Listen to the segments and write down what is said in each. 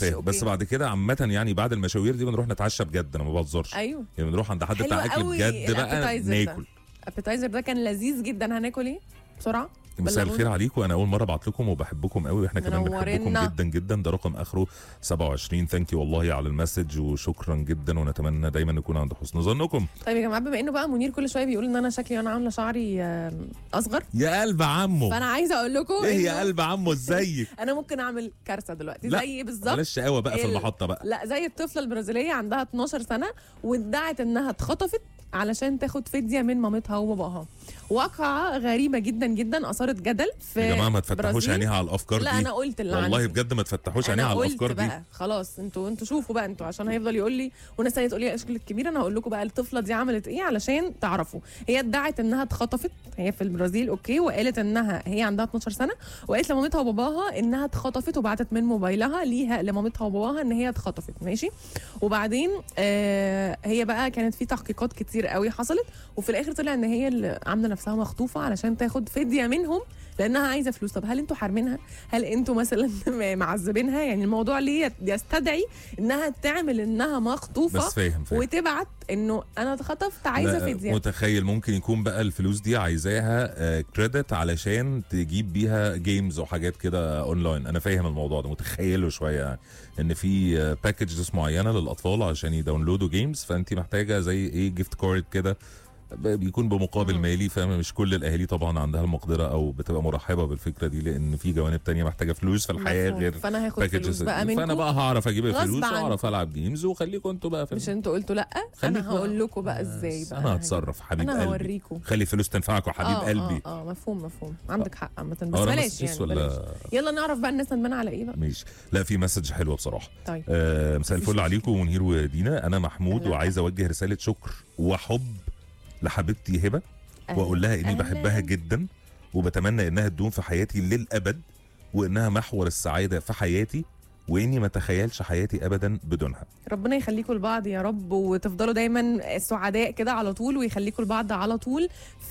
فاهم أوكي. بس بعد كده عامه يعني بعد المشاوير دي بنروح نتعشى بجد انا ما بهزرش ايوه يعني بنروح عند حد حلو بتاع اكل قوي بجد بقى الأبيتايزر ده. ناكل الابيتايزر ده كان لذيذ جدا هناكل ايه بسرعه مساء بلغوني. الخير عليكم انا اول مره ابعت لكم وبحبكم قوي واحنا كمان بنحبكم منورنا. جدا جدا ده رقم اخره 27 ثانك يو والله على المسج وشكرا جدا ونتمنى دايما نكون عند حسن ظنكم طيب يا جماعه بما انه بقى منير كل شويه بيقول ان انا شكلي وانا عامله شعري آم، اصغر يا قلب عمو فانا عايزه اقول لكم ايه يا إنه قلب عمو ازيك انا ممكن اعمل كارثه دلوقتي لا، زي بالظبط بلاش شقاوه بقى في ال- المحطه بقى لا زي الطفله البرازيليه عندها 12 سنه وادعت انها اتخطفت علشان تاخد فديه من مامتها وباباها واقعه غريبه جدا جدا اثارت جدل في يا جماعه ما تفتحوش برازيل. عينيها على الافكار لا دي انا قلت اللي والله عندي. بجد ما تفتحوش عينيها انا على قلت الافكار دي بقى خلاص انتوا انتوا شوفوا بقى انتوا عشان هيفضل يقول لي وناس تانية تقول لي اشكال الكبيره انا هقول لكم بقى الطفله دي عملت ايه علشان تعرفوا هي ادعت انها اتخطفت هي في البرازيل اوكي وقالت انها هي عندها 12 سنه وقالت لمامتها وباباها انها اتخطفت وبعتت من موبايلها ليها لمامتها وباباها ان هي اتخطفت ماشي وبعدين آه هي بقى كانت في تحقيقات كتير قوي حصلت وفي الاخر طلع ان هي اللي عامله نفسها مخطوفه علشان تاخد فديه منهم لانها عايزه فلوس طب هل انتوا حارمينها هل انتوا مثلا معذبينها يعني الموضوع ليه يستدعي انها تعمل انها مخطوفه بس فاهم فاهم وتبعت انه انا اتخطفت عايزه لا، فديه متخيل ممكن يكون بقى الفلوس دي عايزاها كريدت علشان تجيب بيها جيمز وحاجات كده اونلاين انا فاهم الموضوع ده متخيله شويه يعني ان في باكجز معينه للاطفال عشان يداونلودوا جيمز فانت محتاجه زي ايه جيفت كارد كده ب- بيكون بمقابل مم. مالي فاهم مش كل الاهالي طبعا عندها المقدره او بتبقى مرحبه بالفكره دي لان في جوانب تانية محتاجه فلوس في الحياه مفهوم. غير فانا هاخد فلوس باكجز بقى فانا منكم بقى هعرف اجيب غصب الفلوس عنكم. واعرف العب جيمز وخليكم انتوا بقى في مش انتوا قلتوا لا خليك انا هقول لكم بقى ازاي بقى انا هتصرف حبيب انا قلبي هوريكم خلي الفلوس تنفعكم حبيب آه قلبي اه اه مفهوم مفهوم عندك حق عامه بس أقرا بلاش مسجز يعني ولا بلاش. يلا نعرف بقى الناس ندمانه على ايه بقى ماشي لا في مسج حلوه بصراحه طيب آه مساء مفيش الفل مشكلة. عليكم منير ودينا انا محمود أهلا. وعايز اوجه رساله شكر وحب لحبيبتي هبه واقول لها اني أهلاً. بحبها جدا وبتمنى انها تدوم في حياتي للابد وانها محور السعاده في حياتي واني ما اتخيلش حياتي ابدا بدونها ربنا يخليكم لبعض يا رب وتفضلوا دايما سعداء كده على طول ويخليكم لبعض على طول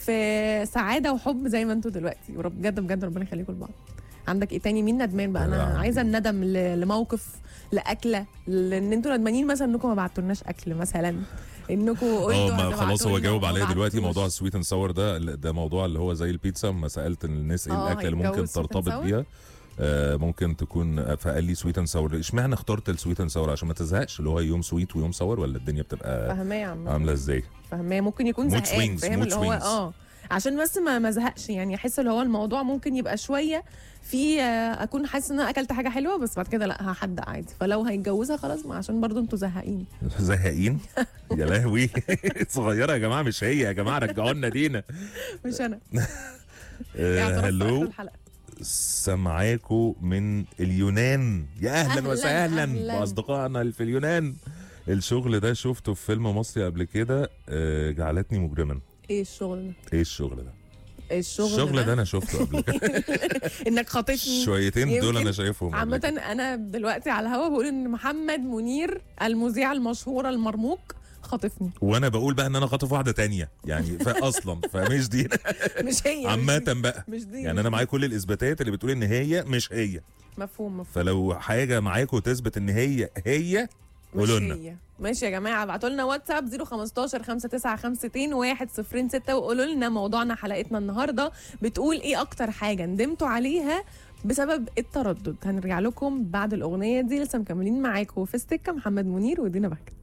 في سعاده وحب زي ما انتوا دلوقتي ورب بجد بجد ربنا يخليكم لبعض عندك ايه تاني مين ندمان بقى انا آه. عايزه الندم ل- لموقف لاكله لان انتوا ندمانين مثلا انكم ما بعتولناش اكل مثلا انكم قلتوا اه ما هتبعتوا خلاص هو لنا جاوب وما عليا دلوقتي بعتوش. موضوع السويت اند ساور ده ده موضوع اللي هو زي البيتزا ما سالت الناس ايه آه، الاكله اللي ممكن هيتجوز sweet and ترتبط sour؟ بيها آه ممكن تكون فقال لي سويت اند ساور اشمعنى اخترت السويت اند ساور عشان ما تزهقش اللي هو يوم سويت ويوم ساور ولا الدنيا بتبقى فاهماه يا عم عامله ازاي فاهماه ممكن يكون mood زهقان swings, فاهم mood اللي هو swings. اه عشان بس ما ما زهقش يعني احس اللي هو الموضوع ممكن يبقى شويه في آه، اكون حاسس ان انا اكلت حاجه حلوه بس بعد كده لا هحدق عادي فلو هيتجوزها خلاص ما عشان برضو انتوا زهقين زهقين يا لهوي صغيره يا جماعه مش هي يا جماعه رجعوا لنا دينا مش انا آه اعتراف في آخر هلو الحلقة. سامعاكو من اليونان يا اهلا, أهلاً، وسهلا أهلاً. باصدقائنا اللي في اليونان الشغل ده شفته في فيلم مصري قبل كده آه، جعلتني مجرما ايه الشغل ده ايه الشغل ده إيه الشغل, الشغل ده انا شفته قبل كده انك خاطفني شويتين دول يمكن انا شايفهم قبل عامة كده. أنا دلوقتي على الهوا بقول إن محمد منير المذيع المشهور المرموق خاطفني وانا بقول بقى ان انا خاطف واحده تانية يعني فاصلا فمش دي مش هي مش عامه دي. بقى مش دي يعني انا معايا كل الاثباتات اللي بتقول ان هي مش هي مفهوم مفهوم فلو حاجه معاكم تثبت ان هي هي مش قولوا لنا هي. ماشي يا جماعه ابعتوا لنا واتساب 015 5952 106 وقولوا لنا موضوعنا حلقتنا النهارده بتقول ايه اكتر حاجه ندمتوا عليها بسبب التردد هنرجع لكم بعد الاغنيه دي لسه مكملين معاكم في السكه محمد منير ودينا بهجت